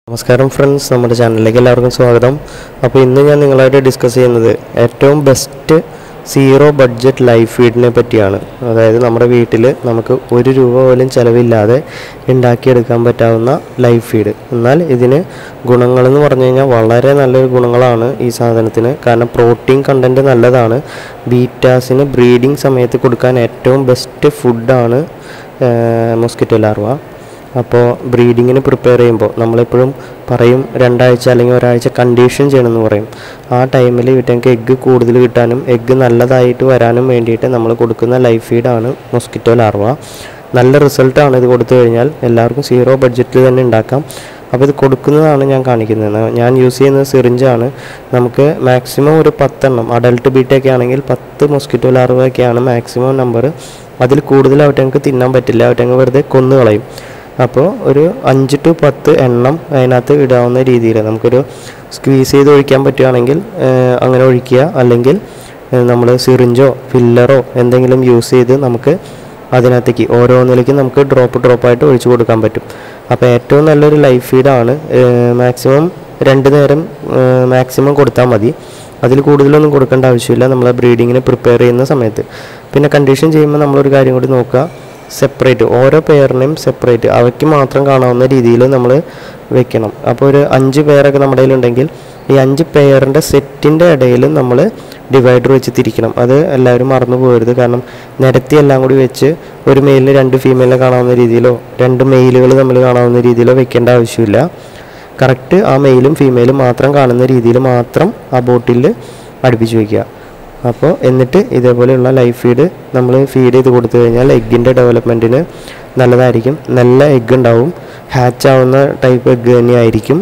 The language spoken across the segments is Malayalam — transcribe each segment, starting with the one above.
നമസ്കാരം ഫ്രണ്ട്സ് നമ്മുടെ ചാനലിലേക്ക് എല്ലാവർക്കും സ്വാഗതം അപ്പോൾ ഇന്ന് ഞാൻ നിങ്ങളായിട്ട് ഡിസ്കസ് ചെയ്യുന്നത് ഏറ്റവും ബെസ്റ്റ് സീറോ ബഡ്ജറ്റ് ലൈഫ് ഫീഡിനെ പറ്റിയാണ് അതായത് നമ്മുടെ വീട്ടിൽ നമുക്ക് ഒരു രൂപ പോലും ചിലവില്ലാതെ ഉണ്ടാക്കിയെടുക്കാൻ പറ്റാവുന്ന ലൈഫ് ഫീഡ് എന്നാൽ ഇതിന് ഗുണങ്ങളെന്ന് പറഞ്ഞു കഴിഞ്ഞാൽ വളരെ നല്ലൊരു ഗുണങ്ങളാണ് ഈ സാധനത്തിന് കാരണം പ്രോട്ടീൻ കണ്ടൻറ്റ് നല്ലതാണ് ബീറ്റാസിന് ബ്രീഡിംഗ് സമയത്ത് കൊടുക്കാൻ ഏറ്റവും ബെസ്റ്റ് ഫുഡാണ് മൊസ്കിറ്റോ ലാർവ അപ്പോൾ ബ്രീഡിങ്ങിന് പ്രിപ്പയർ ചെയ്യുമ്പോൾ നമ്മളെപ്പോഴും പറയും രണ്ടാഴ്ച അല്ലെങ്കിൽ ഒരാഴ്ച കണ്ടീഷൻ ചെയ്യണമെന്ന് പറയും ആ ടൈമിൽ ഇവറ്റങ്ങൾക്ക് എഗ്ഗ് കൂടുതൽ കിട്ടാനും എഗ്ഗ് നല്ലതായിട്ട് വരാനും വേണ്ടിയിട്ട് നമ്മൾ കൊടുക്കുന്ന ലൈഫ് ഫീഡാണ് മൊസ്കിറ്റോ ലാർവ നല്ല റിസൾട്ടാണ് ഇത് കൊടുത്തു കഴിഞ്ഞാൽ എല്ലാവർക്കും സീറോ ബഡ്ജറ്റിൽ തന്നെ ഉണ്ടാക്കാം അപ്പോൾ ഇത് കൊടുക്കുന്നതാണ് ഞാൻ കാണിക്കുന്നത് ഞാൻ യൂസ് ചെയ്യുന്നത് സിറിഞ്ചാണ് നമുക്ക് മാക്സിമം ഒരു പത്തെണ്ണം അഡൽട്ട് ബീറ്റൊക്കെ ആണെങ്കിൽ പത്ത് മൊസ്കിറ്റോ ലാർവയൊക്കെയാണ് മാക്സിമം നമ്പർ അതിൽ കൂടുതൽ അവറ്റങ്ങൾക്ക് തിന്നാൻ പറ്റില്ല അവറ്റങ്ങ് വെറുതെ കൊന്നു കളയും അപ്പോൾ ഒരു അഞ്ച് ടു പത്ത് എണ്ണം അതിനകത്ത് ഇടാവുന്ന രീതിയിൽ നമുക്കൊരു സ്ക്വീസ് ചെയ്ത് ഒഴിക്കാൻ പറ്റുകയാണെങ്കിൽ ഏഹ്, അങ്ങനെ ഒഴിക്കുക അല്ലെങ്കിൽ നമ്മൾ സിറിഞ്ചോ ഫില്ലറോ എന്തെങ്കിലും യൂസ് ചെയ്ത് നമുക്ക് അതിനകത്തേക്ക് ഓരോന്നിലേക്കും നമുക്ക് ഡ്രോപ്പ് ഡ്രോപ്പായിട്ട് ഒഴിച്ചു കൊടുക്കാൻ പറ്റും അപ്പോൾ ഏറ്റവും നല്ലൊരു ലൈഫ് ഫീഡാണ് മാക്സിമം രണ്ട് നേരം മാക്സിമം കൊടുത്താൽ മതി അതിൽ കൂടുതലൊന്നും കൊടുക്കേണ്ട ആവശ്യമില്ല നമ്മൾ ബ്രീഡിങ്ങിന് പ്രിപ്പയർ ചെയ്യുന്ന സമയത്ത് പിന്നെ കണ്ടീഷൻ ചെയ്യുമ്പോൾ നമ്മളൊരു കാര്യം കൂടി നോക്കുക സെപ്പറേറ്റ് ഓരോ പെയറിനെയും സെപ്പറേറ്റ് അവയ്ക്ക് മാത്രം കാണാവുന്ന രീതിയിൽ നമ്മൾ വെക്കണം അപ്പോൾ ഒരു അഞ്ച് പെയറൊക്കെ നമ്മുടെ കയ്യിലുണ്ടെങ്കിൽ ഈ അഞ്ച് പെയറിൻ്റെ സെറ്റിൻ്റെ ഇടയിൽ നമ്മൾ ഡിവൈഡർ വെച്ച് തിരിക്കണം അത് എല്ലാവരും മറന്നു പോകരുത് കാരണം നിരത്തി എല്ലാം കൂടി വെച്ച് ഒരു മെയിലിന് രണ്ട് ഫീമെയിലിനെ കാണാവുന്ന രീതിയിലോ രണ്ട് മെയിലുകൾ തമ്മിൽ കാണാവുന്ന രീതിയിലോ വെക്കേണ്ട ആവശ്യമില്ല കറക്റ്റ് ആ മെയിലും ഫീമെയിലും മാത്രം കാണുന്ന രീതിയിൽ മാത്രം ആ ബോട്ടിൽ അടുപ്പിച്ച് വയ്ക്കുക അപ്പോൾ എന്നിട്ട് ഇതേപോലെയുള്ള ലൈഫ് ഫീഡ് നമ്മൾ ഫീഡ് ചെയ്ത് കൊടുത്തു കഴിഞ്ഞാൽ എഗ്ഗിൻ്റെ ഡെവലപ്മെൻറ്റിന് നല്ലതായിരിക്കും നല്ല എഗ്ഗ് ഉണ്ടാവും ഹാച്ച് ആവുന്ന ടൈപ്പ് എഗ്ഗ് തന്നെയായിരിക്കും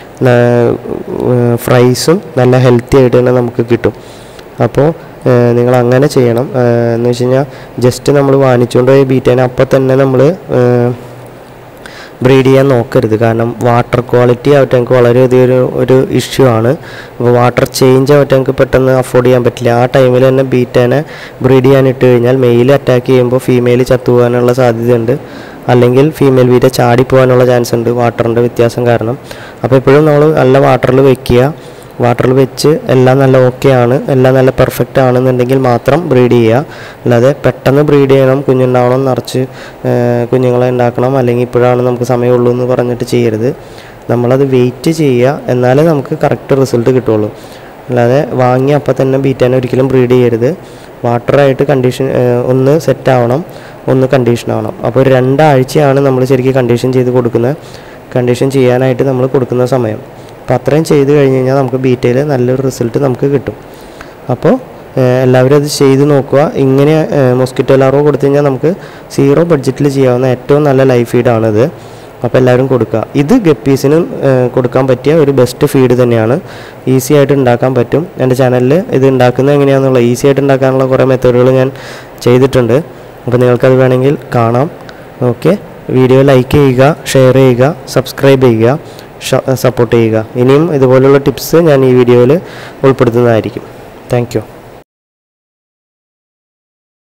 ഫ്രൈസും നല്ല ഹെൽത്തി ആയിട്ട് തന്നെ നമുക്ക് കിട്ടും അപ്പോൾ നിങ്ങൾ അങ്ങനെ ചെയ്യണം ഏഹ് എന്ന് വെച്ച് കഴിഞ്ഞാൽ ജസ്റ്റ് നമ്മൾ വാങ്ങിച്ചുകൊണ്ട് പോയ ബീറ്റേനെ അപ്പം തന്നെ നമ്മൾ ബ്രീഡ് ചെയ്യാൻ നോക്കരുത് കാരണം വാട്ടർ ക്വാളിറ്റി അവറ്റങ്ങൾക്ക് വളരെയധികം ഒരു ഒരു ഇഷ്യൂ ആണ് അപ്പോൾ വാട്ടർ ചേഞ്ച് അവറ്റങ്ങൾക്ക് പെട്ടെന്ന് അഫോർഡ് ചെയ്യാൻ പറ്റില്ല ആ ടൈമിൽ തന്നെ ബീറ്റേനെ ബ്രീഡ് ചെയ്യാൻ ഇട്ട് കഴിഞ്ഞാൽ മെയിൽ അറ്റാക്ക് ചെയ്യുമ്പോൾ ഫീമെയിൽ ചത്തുപോകാനുള്ള സാധ്യതയുണ്ട് അല്ലെങ്കിൽ ഫീമെയിൽ ബീറ്റ ചാടിപ്പോകാനുള്ള ചാൻസ് ഉണ്ട് വാട്ടറിൻ്റെ വ്യത്യാസം കാരണം അപ്പോൾ എപ്പോഴും നമ്മൾ നല്ല വാട്ടറിൽ വെക്കുക വാട്ടറിൽ വെച്ച് എല്ലാം നല്ല ഓക്കെ ആണ് എല്ലാം നല്ല പെർഫെക്റ്റ് ആണെന്നുണ്ടെങ്കിൽ മാത്രം ബ്രീഡ് ചെയ്യുക അല്ലാതെ പെട്ടെന്ന് ബ്രീഡ് ചെയ്യണം കുഞ്ഞുണ്ടാവണം നിറച്ച് ഏർ, കുഞ്ഞുങ്ങളെ ഉണ്ടാക്കണം അല്ലെങ്കിൽ ഇപ്പോഴാണ് നമുക്ക് സമയമുള്ളൂ എന്ന് പറഞ്ഞിട്ട് ചെയ്യരുത് നമ്മളത് വെയിറ്റ് ചെയ്യുക എന്നാലേ നമുക്ക് കറക്റ്റ് റിസൾട്ട് കിട്ടുള്ളൂ അല്ലാതെ വാങ്ങി അപ്പം തന്നെ ബീറ്റാനെ ഒരിക്കലും ബ്രീഡ് ചെയ്യരുത് വാട്ടറായിട്ട് കണ്ടീഷൻ ഒന്ന് സെറ്റ് ആവണം ഒന്ന് കണ്ടീഷൻ ആവണം അപ്പോൾ ഒരു രണ്ടാഴ്ചയാണ് നമ്മൾ ശരിക്കും കണ്ടീഷൻ ചെയ്ത് കൊടുക്കുന്നത് കണ്ടീഷൻ ചെയ്യാനായിട്ട് നമ്മൾ കൊടുക്കുന്ന സമയം അപ്പോൾ അത്രയും ചെയ്ത് കഴിഞ്ഞ് കഴിഞ്ഞാൽ നമുക്ക് ബീറ്റയിൽ നല്ലൊരു റിസൾട്ട് നമുക്ക് കിട്ടും അപ്പോൾ ഏഹ്, എല്ലാവരും അത് ചെയ്ത് നോക്കുക ഇങ്ങനെ മൊസ്കിറ്റോ ലാറോ കൊടുത്തു കഴിഞ്ഞാൽ നമുക്ക് സീറോ ബഡ്ജറ്റിൽ ചെയ്യാവുന്ന ഏറ്റവും നല്ല ലൈഫ് ഫീഡാണിത് അപ്പോൾ എല്ലാവരും കൊടുക്കുക ഇത് ഗപ്പീസിന് കൊടുക്കാൻ പറ്റിയ ഒരു ബെസ്റ്റ് ഫീഡ് തന്നെയാണ് ഈസി ആയിട്ട് ഉണ്ടാക്കാൻ പറ്റും എൻ്റെ ചാനലിൽ ഇത് ഉണ്ടാക്കുന്നത് എങ്ങനെയാണെന്നുള്ള ഈസി ആയിട്ട് ഉണ്ടാക്കാനുള്ള കുറേ മെത്തേഡുകൾ ഞാൻ ചെയ്തിട്ടുണ്ട് അപ്പോൾ നിങ്ങൾക്കത് വേണമെങ്കിൽ കാണാം ഓക്കെ വീഡിയോ ലൈക്ക് ചെയ്യുക ഷെയർ ചെയ്യുക സബ്സ്ക്രൈബ് ചെയ്യുക സപ്പോർട്ട് ചെയ്യുക ഇനിയും ഇതുപോലുള്ള ടിപ്സ് ഞാൻ ഈ വീഡിയോയിൽ ഉൾപ്പെടുത്തുന്നതായിരിക്കും താങ്ക് യു